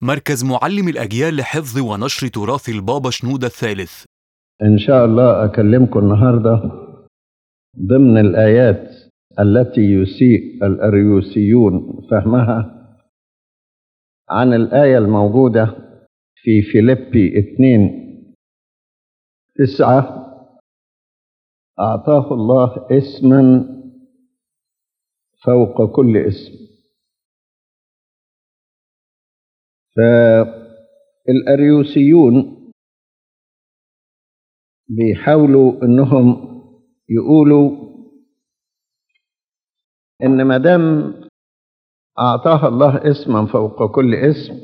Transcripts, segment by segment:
مركز معلم الأجيال لحفظ ونشر تراث البابا شنودة الثالث إن شاء الله أكلمكم النهاردة ضمن الآيات التي يسيء الأريوسيون فهمها عن الآية الموجودة في فيليبي 2 تسعة أعطاه الله اسما فوق كل اسم فالأريوسيون بيحاولوا انهم يقولوا ان ما دام اعطاها الله اسما فوق كل اسم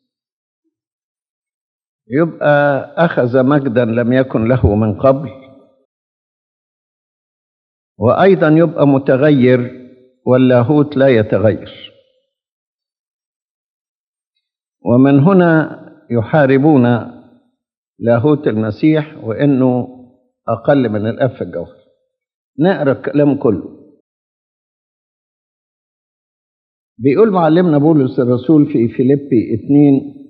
يبقى اخذ مجدا لم يكن له من قبل وايضا يبقى متغير واللاهوت لا يتغير ومن هنا يحاربون لاهوت المسيح وانه اقل من الاب في الجوهر نقرا الكلام كله بيقول معلمنا بولس الرسول في فيليبي 2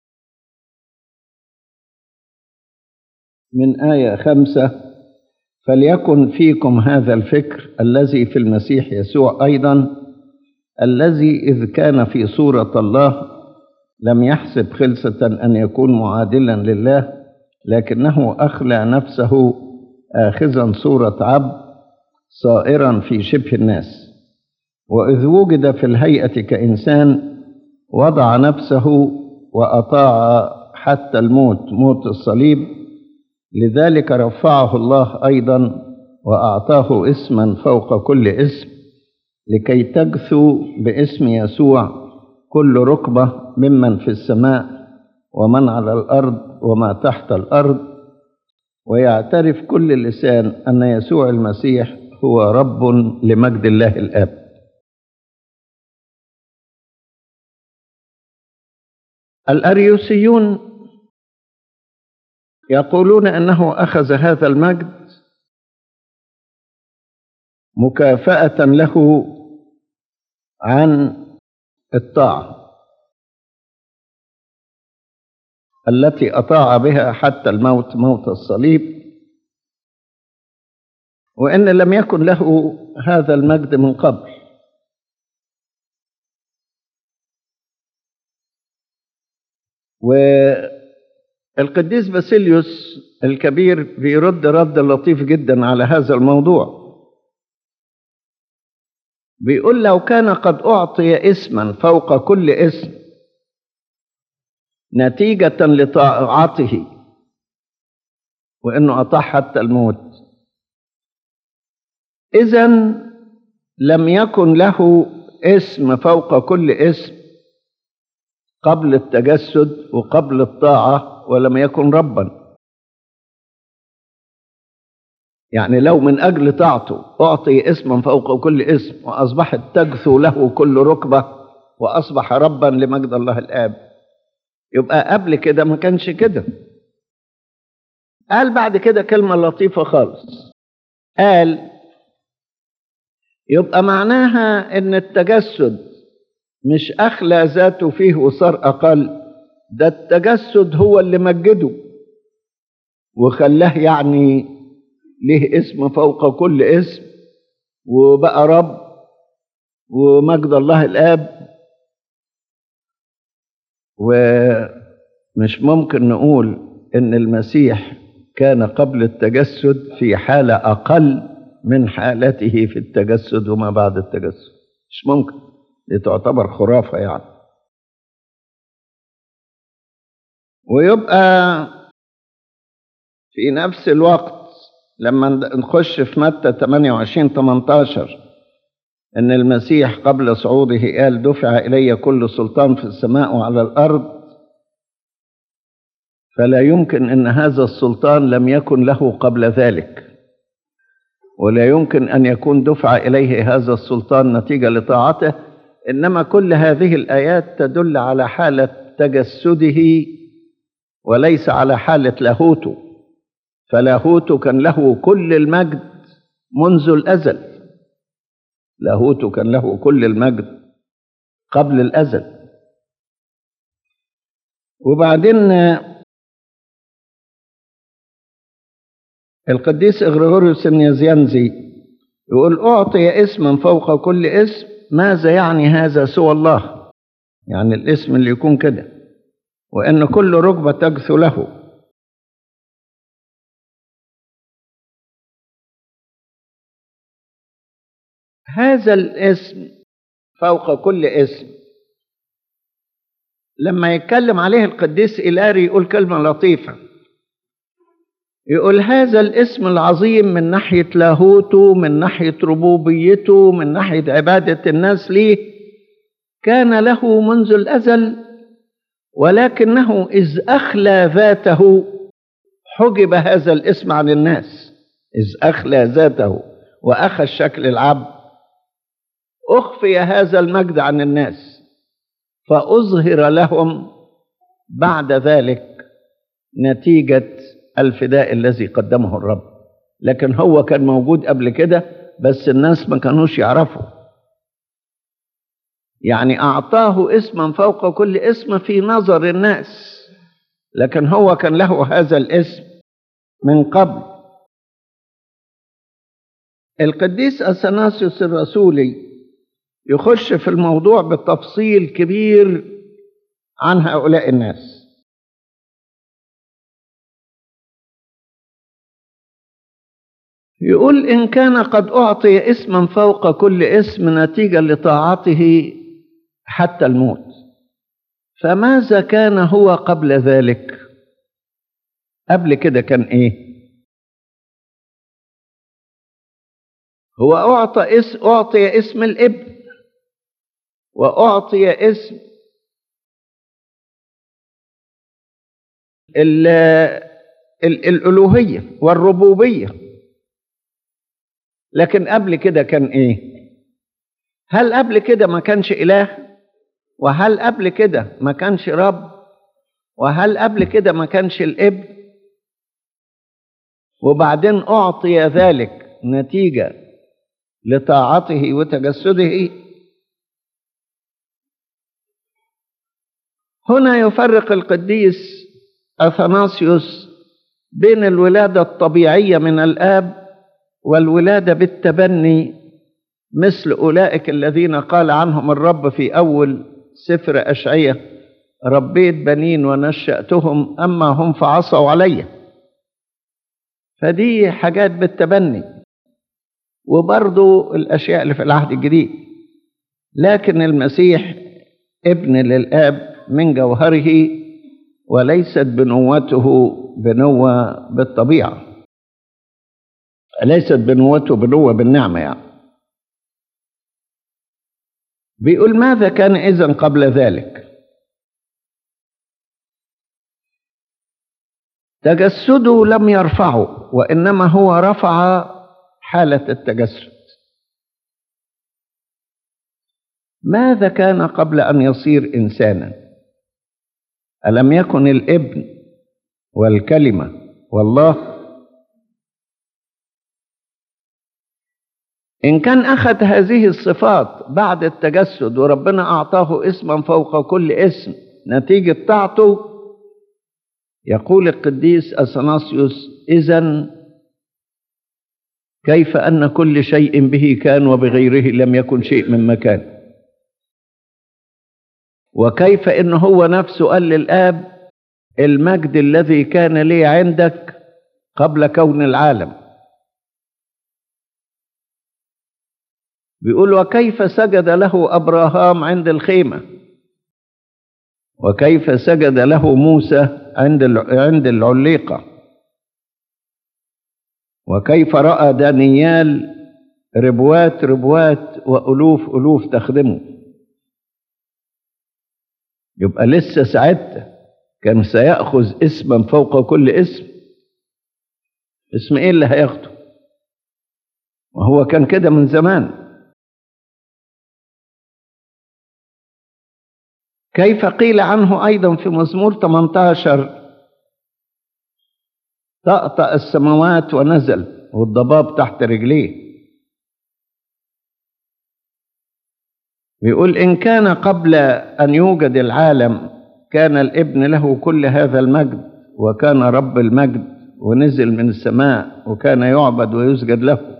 من آية خمسة فليكن فيكم هذا الفكر الذي في المسيح يسوع أيضا الذي إذ كان في صورة الله لم يحسب خلسة أن يكون معادلا لله لكنه أخلى نفسه آخذا صورة عبد صائرا في شبه الناس وإذ وجد في الهيئة كإنسان وضع نفسه وأطاع حتى الموت موت الصليب لذلك رفعه الله أيضا وأعطاه اسما فوق كل اسم لكي تجثو باسم يسوع كل ركبة ممن في السماء ومن على الأرض وما تحت الأرض ويعترف كل لسان أن يسوع المسيح هو رب لمجد الله الآب الأريوسيون يقولون أنه أخذ هذا المجد مكافأة له عن الطاعة التي أطاع بها حتى الموت موت الصليب وإن لم يكن له هذا المجد من قبل والقديس باسيليوس الكبير بيرد رد لطيف جدا على هذا الموضوع بيقول لو كان قد أعطي اسما فوق كل اسم نتيجة لطاعته وإنه أطاع حتى الموت إذا لم يكن له اسم فوق كل اسم قبل التجسد وقبل الطاعة ولم يكن ربا يعني لو من أجل طاعته أعطي اسما فوق كل اسم وأصبحت تجثو له كل ركبة وأصبح ربا لمجد الله الآب يبقى قبل كده ما كانش كده قال بعد كده كلمة لطيفة خالص قال يبقى معناها ان التجسد مش اخلى ذاته فيه وصار اقل ده التجسد هو اللي مجده وخلاه يعني له اسم فوق كل اسم وبقى رب ومجد الله الاب ومش ممكن نقول ان المسيح كان قبل التجسد في حاله اقل من حالته في التجسد وما بعد التجسد مش ممكن دي تعتبر خرافه يعني ويبقى في نفس الوقت لما نخش في متى 28 18 ان المسيح قبل صعوده قال دفع الي كل سلطان في السماء وعلى الارض فلا يمكن ان هذا السلطان لم يكن له قبل ذلك ولا يمكن ان يكون دفع اليه هذا السلطان نتيجه لطاعته انما كل هذه الايات تدل على حاله تجسده وليس على حاله لاهوته فلاهوته كان له كل المجد منذ الازل لاهوته كان له كل المجد قبل الازل وبعدين القديس إغريغوريوس النيزيانزي يقول أعطي اسما فوق كل اسم ماذا يعني هذا سوى الله يعني الاسم اللي يكون كده وأن كل ركبة تجثو له هذا الاسم فوق كل اسم لما يتكلم عليه القديس إلاري يقول كلمة لطيفة يقول هذا الاسم العظيم من ناحية لاهوته من ناحية ربوبيته من ناحية عبادة الناس ليه كان له منذ الأزل ولكنه إذ أخلى ذاته حجب هذا الاسم عن الناس إذ أخلى ذاته وأخذ شكل العبد أخفي هذا المجد عن الناس فأظهر لهم بعد ذلك نتيجة الفداء الذي قدمه الرب لكن هو كان موجود قبل كده بس الناس ما كانوش يعرفوا يعني أعطاه اسما فوق كل اسم في نظر الناس لكن هو كان له هذا الاسم من قبل القديس أثناسيوس الرسولي يخش في الموضوع بتفصيل كبير عن هؤلاء الناس يقول إن كان قد أعطي اسما فوق كل اسم نتيجة لطاعته حتى الموت فماذا كان هو قبل ذلك قبل كده كان إيه هو أعطى اسم أعطي اسم الابن وأعطي اسم ال ال الألوهية والربوبية لكن قبل كده كان إيه؟ هل قبل كده ما كانش إله؟ وهل قبل كده ما كانش رب؟ وهل قبل كده ما كانش الابن؟ وبعدين أعطي ذلك نتيجة لطاعته وتجسده هنا يفرق القديس اثناسيوس بين الولاده الطبيعيه من الاب والولاده بالتبني مثل اولئك الذين قال عنهم الرب في اول سفر اشعياء ربيت بنين ونشاتهم اما هم فعصوا علي فدي حاجات بالتبني وبرضو الاشياء اللي في العهد الجديد لكن المسيح ابن للاب من جوهره وليست بنوته بنوة بالطبيعة ليست بنوته بنوة بالنعمة يعني بيقول ماذا كان إذن قبل ذلك تجسده لم يرفعه وإنما هو رفع حالة التجسد ماذا كان قبل ان يصير انسانا الم يكن الابن والكلمه والله ان كان اخذ هذه الصفات بعد التجسد وربنا اعطاه اسما فوق كل اسم نتيجه طاعته يقول القديس اثناسيوس اذا كيف ان كل شيء به كان وبغيره لم يكن شيء مما كان وكيف ان هو نفسه قال للاب المجد الذي كان لي عندك قبل كون العالم بيقول وكيف سجد له ابراهام عند الخيمه وكيف سجد له موسى عند عند العليقه وكيف راى دانيال ربوات ربوات والوف الوف تخدمه يبقى لسه ساعتها كان سيأخذ اسما فوق كل اسم اسم ايه اللي هياخده وهو كان كده من زمان كيف قيل عنه أيضا في مزمور 18 طأطأ السماوات ونزل والضباب تحت رجليه بيقول إن كان قبل أن يوجد العالم كان الابن له كل هذا المجد وكان رب المجد ونزل من السماء وكان يعبد ويسجد له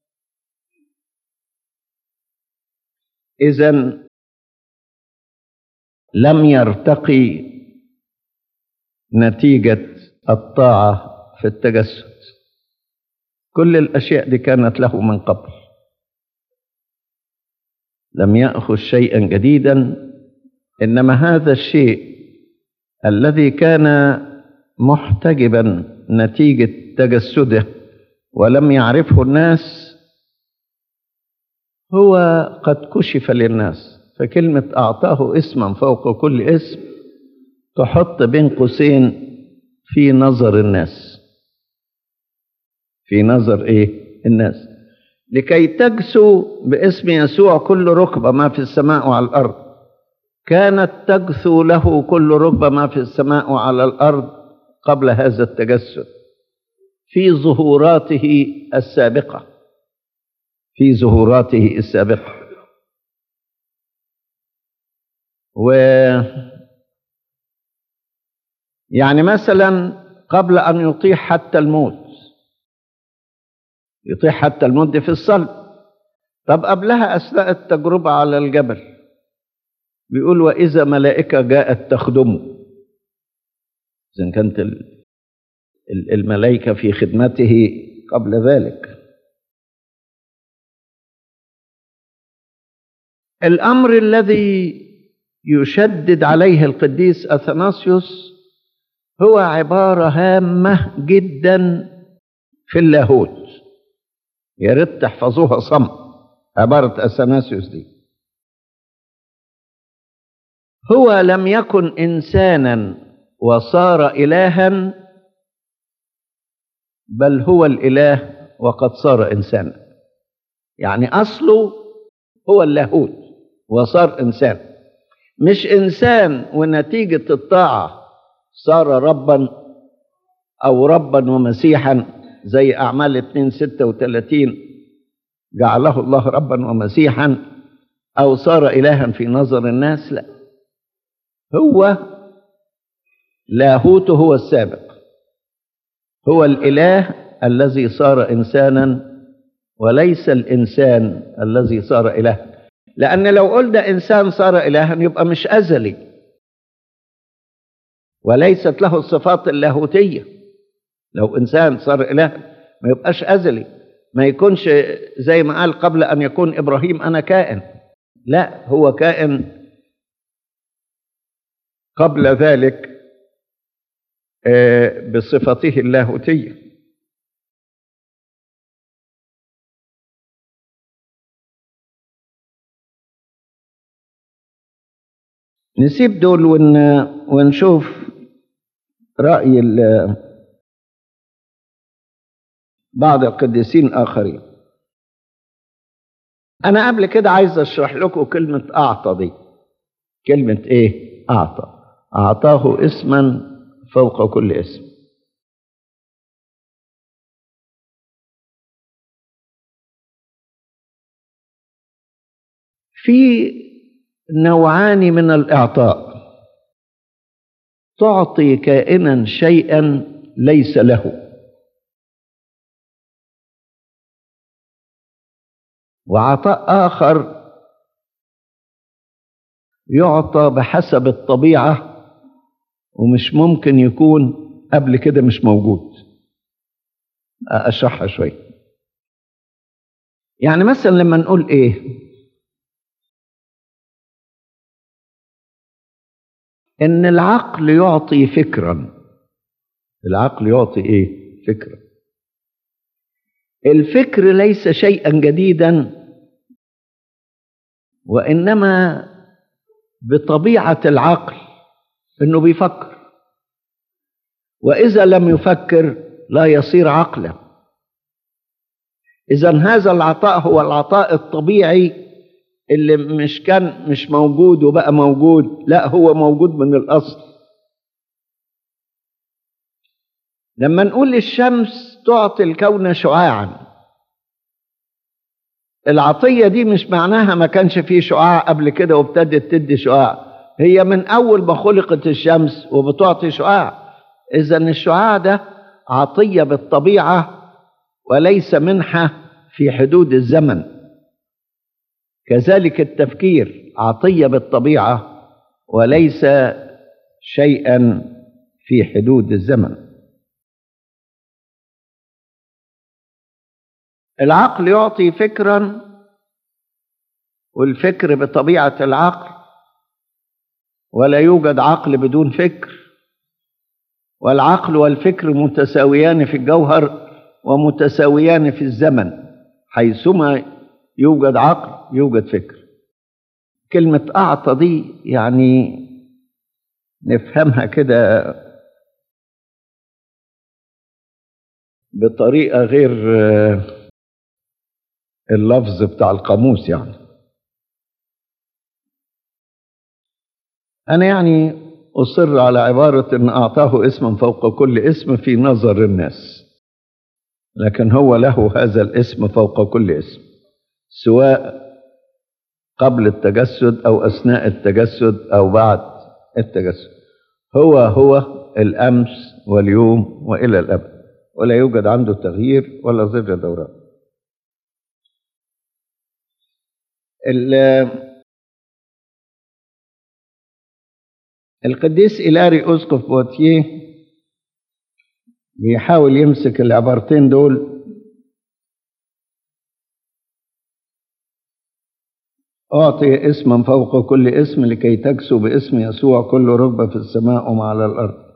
اذا لم يرتقي نتيجه الطاعه في التجسد كل الاشياء دي كانت له من قبل لم ياخذ شيئا جديدا انما هذا الشيء الذي كان محتجبا نتيجه تجسده ولم يعرفه الناس هو قد كشف للناس فكلمه اعطاه اسما فوق كل اسم تحط بين قوسين في نظر الناس في نظر ايه الناس لكي تجسو باسم يسوع كل ركبه ما في السماء وعلى الارض كانت تجثو له كل ركبه ما في السماء وعلى الارض قبل هذا التجسد في ظهوراته السابقه في ظهوراته السابقه و يعني مثلا قبل ان يطيح حتى الموت يطيح حتى الموت دي في الصلب طب قبلها اثناء التجربه على الجبل بيقول واذا ملائكه جاءت تخدمه اذا كانت الملائكه في خدمته قبل ذلك الامر الذي يشدد عليه القديس اثناسيوس هو عباره هامه جدا في اللاهوت يا ريت تحفظوها صم عباره اثناسيوس دي هو لم يكن انسانا وصار الها بل هو الاله وقد صار انسانا يعني اصله هو اللاهوت وصار انسان مش انسان ونتيجه الطاعه صار ربا او ربا ومسيحا زي اعمال 2 36 جعله الله ربا ومسيحا او صار الها في نظر الناس لا هو لاهوته هو السابق هو الاله الذي صار انسانا وليس الانسان الذي صار الها لان لو قلنا انسان صار الها يبقى مش ازلي وليست له الصفات اللاهوتيه لو انسان صار اله ما يبقاش ازلي ما يكونش زي ما قال قبل ان يكون ابراهيم انا كائن لا هو كائن قبل ذلك بصفته اللاهوتيه نسيب دول ون ونشوف رأي بعض القديسين آخرين أنا قبل كده عايز أشرح لكم كلمة أعطى دي كلمة إيه؟ أعطى أعطاه اسما فوق كل اسم في نوعان من الإعطاء تعطي كائنا شيئا ليس له وعطاء آخر يعطى بحسب الطبيعة ومش ممكن يكون قبل كده مش موجود أشرحها شوية يعني مثلا لما نقول إيه ان العقل يعطي فكرا العقل يعطي ايه فكرا الفكر ليس شيئا جديدا وانما بطبيعه العقل انه بيفكر واذا لم يفكر لا يصير عقلا اذا هذا العطاء هو العطاء الطبيعي اللي مش كان مش موجود وبقى موجود لا هو موجود من الأصل لما نقول الشمس تعطي الكون شعاعا العطية دي مش معناها ما كانش فيه شعاع قبل كده وابتدت تدي شعاع هي من أول ما خلقت الشمس وبتعطي شعاع إذا الشعاع ده عطية بالطبيعة وليس منحة في حدود الزمن كذلك التفكير عطية بالطبيعة وليس شيئا في حدود الزمن العقل يعطي فكرا والفكر بطبيعة العقل ولا يوجد عقل بدون فكر والعقل والفكر متساويان في الجوهر ومتساويان في الزمن حيثما يوجد عقل يوجد فكر كلمة أعطى دي يعني نفهمها كده بطريقة غير اللفظ بتاع القاموس يعني أنا يعني أصر على عبارة أن أعطاه اسما فوق كل اسم في نظر الناس لكن هو له هذا الاسم فوق كل اسم سواء قبل التجسد أو أثناء التجسد أو بعد التجسد هو هو الأمس واليوم وإلى الأبد ولا يوجد عنده تغيير ولا ضد دوران القديس إلاري أسقف بوتيه بيحاول يمسك العبارتين دول أعطي اسما فوق كل اسم لكي تكسو باسم يسوع كل ركبة في السماء وما على الأرض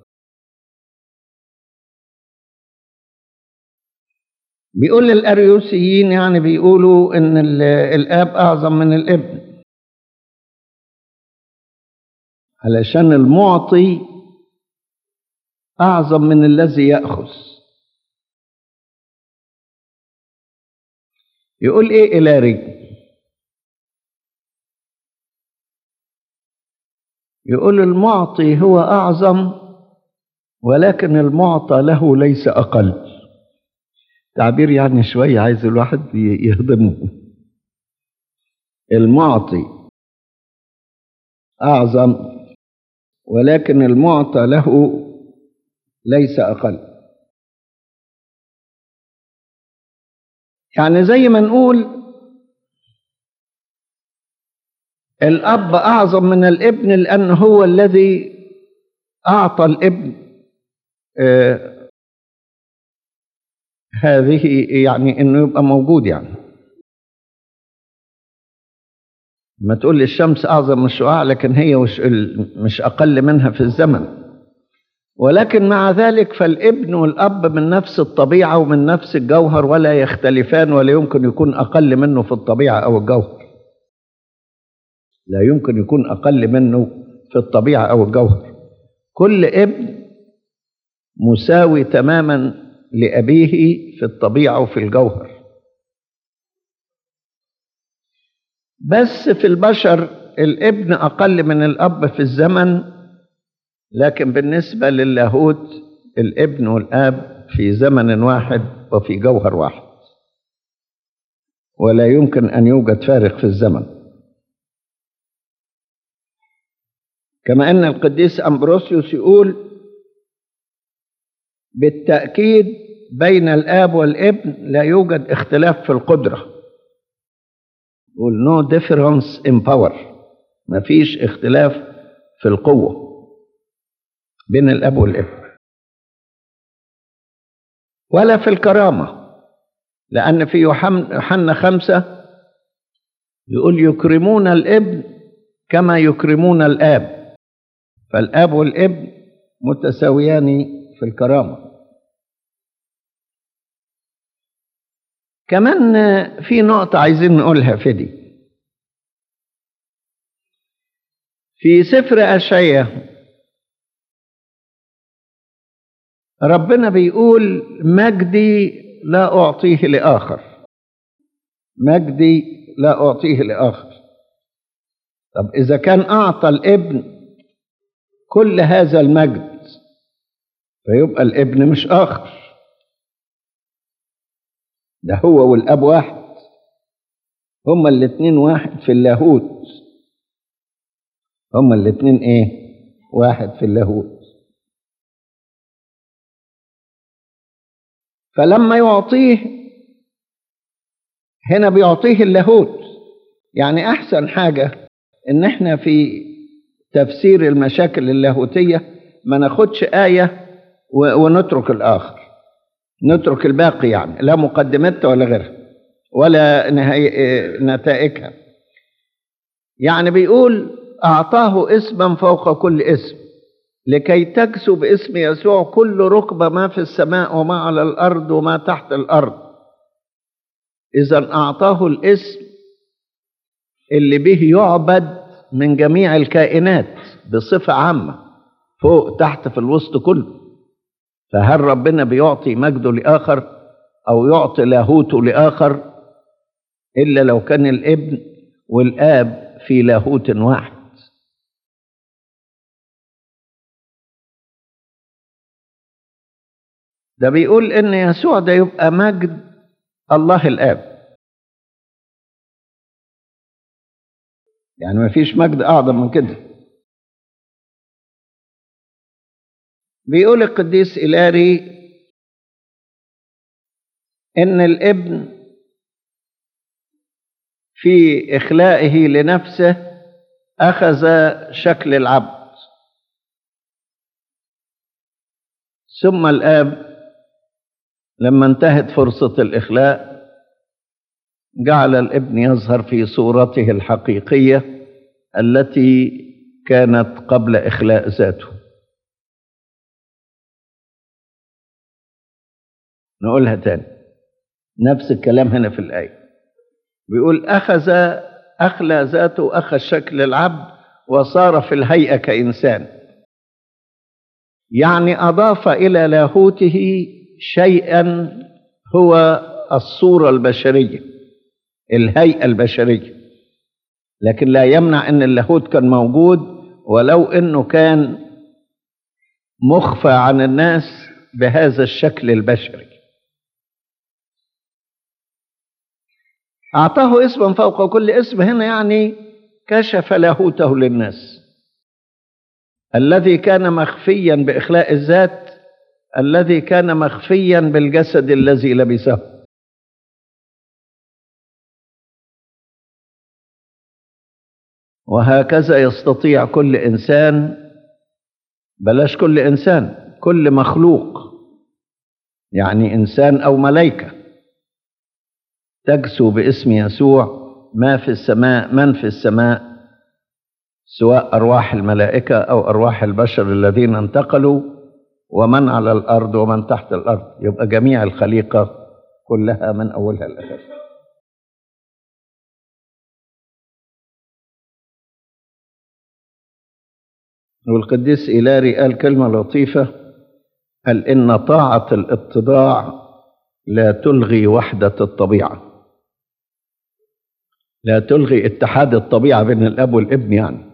بيقول الأريوسيين يعني بيقولوا إن الآب أعظم من الابن علشان المعطي أعظم من الذي يأخذ يقول إيه إلاري يقول المعطي هو أعظم ولكن المعطى له ليس أقل تعبير يعني شوية عايز الواحد يهضمه المعطي أعظم ولكن المعطى له ليس أقل يعني زي ما نقول الأب أعظم من الابن لأن هو الذي أعطى الابن آه هذه يعني انه يبقى موجود يعني ما تقول لي الشمس اعظم من الشعاع لكن هي مش اقل منها في الزمن ولكن مع ذلك فالابن والاب من نفس الطبيعه ومن نفس الجوهر ولا يختلفان ولا يمكن يكون اقل منه في الطبيعه او الجوهر لا يمكن يكون اقل منه في الطبيعه او الجوهر كل ابن مساوي تماما لأبيه في الطبيعة وفي الجوهر بس في البشر الابن أقل من الأب في الزمن لكن بالنسبة للاهوت الابن والآب في زمن واحد وفي جوهر واحد ولا يمكن أن يوجد فارق في الزمن كما أن القديس أمبروسيوس يقول بالتأكيد بين الآب والابن لا يوجد اختلاف في القدرة يقول no difference in power ما فيش اختلاف في القوة بين الأب والابن ولا في الكرامة لأن في يوحنا خمسة يقول يكرمون الابن كما يكرمون الآب فالآب والابن متساويان في الكرامة كمان في نقطة عايزين نقولها في دي في سفر أشعية ربنا بيقول مجدي لا أعطيه لآخر مجدي لا أعطيه لآخر طب إذا كان أعطى الابن كل هذا المجد فيبقى الابن مش آخر ده هو والأب واحد هما الاتنين واحد في اللاهوت هما الاتنين ايه واحد في اللاهوت فلما يعطيه هنا بيعطيه اللاهوت يعني احسن حاجه ان احنا في تفسير المشاكل اللاهوتيه ما ناخدش ايه و- ونترك الاخر نترك الباقي يعني لا مقدمتها ولا غيرها ولا نهاية نتائجها يعني بيقول أعطاه اسما فوق كل اسم لكي تكسو باسم يسوع كل ركبة ما في السماء وما على الأرض وما تحت الأرض إذا أعطاه الاسم اللي به يعبد من جميع الكائنات بصفة عامة فوق تحت في الوسط كله فهل ربنا بيعطي مجده لآخر أو يعطي لاهوته لآخر إلا لو كان الابن والآب في لاهوت واحد ده بيقول إن يسوع ده يبقى مجد الله الآب يعني ما فيش مجد أعظم من كده بيقول القديس إلاري إن الابن في إخلائه لنفسه أخذ شكل العبد ثم الآب لما انتهت فرصة الإخلاء جعل الابن يظهر في صورته الحقيقية التي كانت قبل إخلاء ذاته نقولها تاني نفس الكلام هنا في الآية بيقول أخذ أخلى ذاته أخذ شكل العبد وصار في الهيئة كإنسان يعني أضاف إلى لاهوته شيئا هو الصورة البشرية الهيئة البشرية لكن لا يمنع أن اللاهوت كان موجود ولو أنه كان مخفى عن الناس بهذا الشكل البشري أعطاه اسما فوق كل اسم هنا يعني كشف لاهوته للناس الذي كان مخفيا بإخلاء الذات الذي كان مخفيا بالجسد الذي لبسه وهكذا يستطيع كل إنسان بلاش كل إنسان كل مخلوق يعني إنسان أو ملائكة تجسو باسم يسوع ما في السماء من في السماء سواء أرواح الملائكة أو أرواح البشر الذين انتقلوا ومن على الأرض ومن تحت الأرض يبقى جميع الخليقة كلها من أولها لآخرها والقديس إيلاري قال كلمة لطيفة قال إن طاعة الاتضاع لا تلغي وحدة الطبيعة لا تلغي اتحاد الطبيعة بين الأب والابن يعني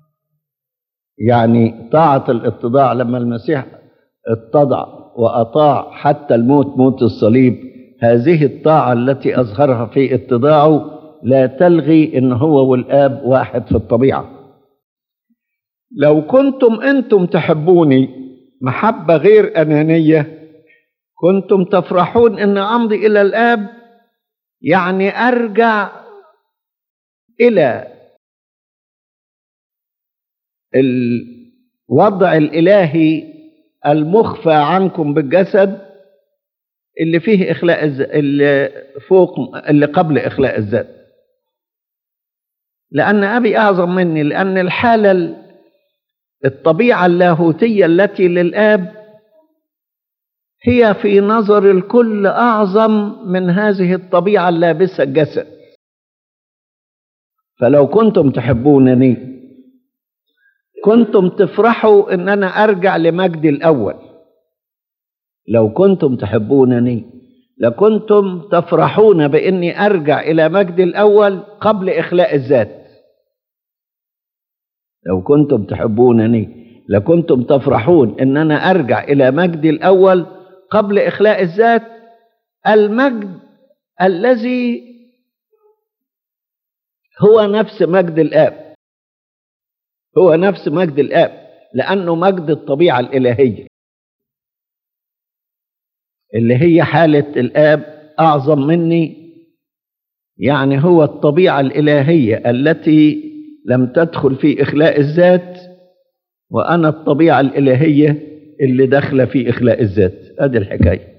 يعني طاعة الاتضاع لما المسيح اتضع وأطاع حتى الموت موت الصليب هذه الطاعة التي أظهرها في اتضاعه لا تلغي إن هو والآب واحد في الطبيعة لو كنتم أنتم تحبوني محبة غير أنانية كنتم تفرحون أن أمضي إلى الآب يعني أرجع إلى الوضع الإلهي المخفى عنكم بالجسد اللي فيه إخلاء الز... اللي فوق اللي قبل إخلاء الذات لأن أبي أعظم مني لأن الحالة الطبيعة اللاهوتية التي للآب هي في نظر الكل أعظم من هذه الطبيعة اللابسة الجسد فلو كنتم تحبونني كنتم تفرحوا ان انا ارجع لمجدي الاول لو كنتم تحبونني لكنتم تفرحون باني ارجع الى مجدي الاول قبل اخلاء الذات لو كنتم تحبونني لكنتم تفرحون ان انا ارجع الى مجدي الاول قبل اخلاء الذات المجد الذي هو نفس مجد الاب هو نفس مجد الآب لأنه مجد الطبيعة الإلهية اللي هي حالة الآب أعظم مني يعني هو الطبيعة الإلهية التي لم تدخل في إخلاء الذات وأنا الطبيعة الإلهية اللي داخلة في إخلاء الذات هذه الحكاية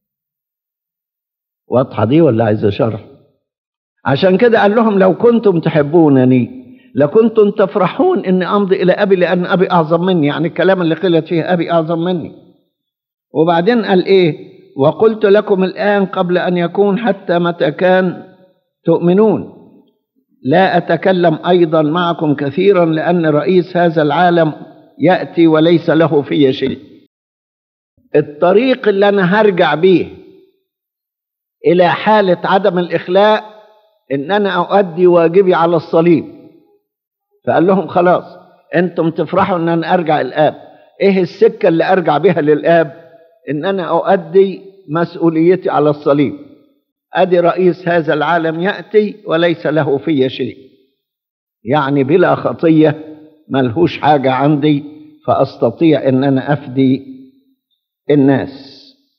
واضحة دي ولا عايز شرح عشان كده قال لهم لو كنتم تحبونني لكنتم تفرحون اني امضي الى ابي لان ابي اعظم مني يعني الكلام اللي قلت فيه ابي اعظم مني وبعدين قال ايه وقلت لكم الان قبل ان يكون حتى متى كان تؤمنون لا اتكلم ايضا معكم كثيرا لان رئيس هذا العالم ياتي وليس له في شيء الطريق اللي انا هرجع بيه الى حاله عدم الاخلاء ان انا اؤدي واجبي على الصليب فقال لهم خلاص انتم تفرحوا ان انا ارجع الاب ايه السكه اللي ارجع بها للاب ان انا اؤدي مسؤوليتي على الصليب ادي رئيس هذا العالم ياتي وليس له في شيء يعني بلا خطيه ملهوش حاجه عندي فاستطيع ان انا افدي الناس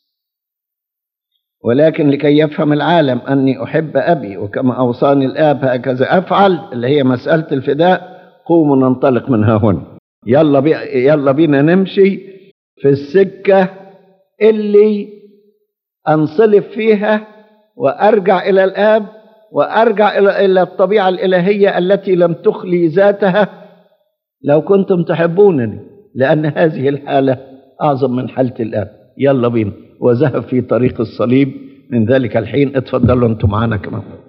ولكن لكي يفهم العالم اني احب ابي وكما اوصاني الاب هكذا افعل اللي هي مساله الفداء قوموا ننطلق من ها هنا يلا بي يلا بينا نمشي في السكه اللي انصلب فيها وارجع الى الاب وارجع الى الى الطبيعه الالهيه التي لم تخلي ذاتها لو كنتم تحبونني لان هذه الحاله اعظم من حاله الاب يلا بينا وذهب في طريق الصليب من ذلك الحين اتفضلوا انتم معنا كمان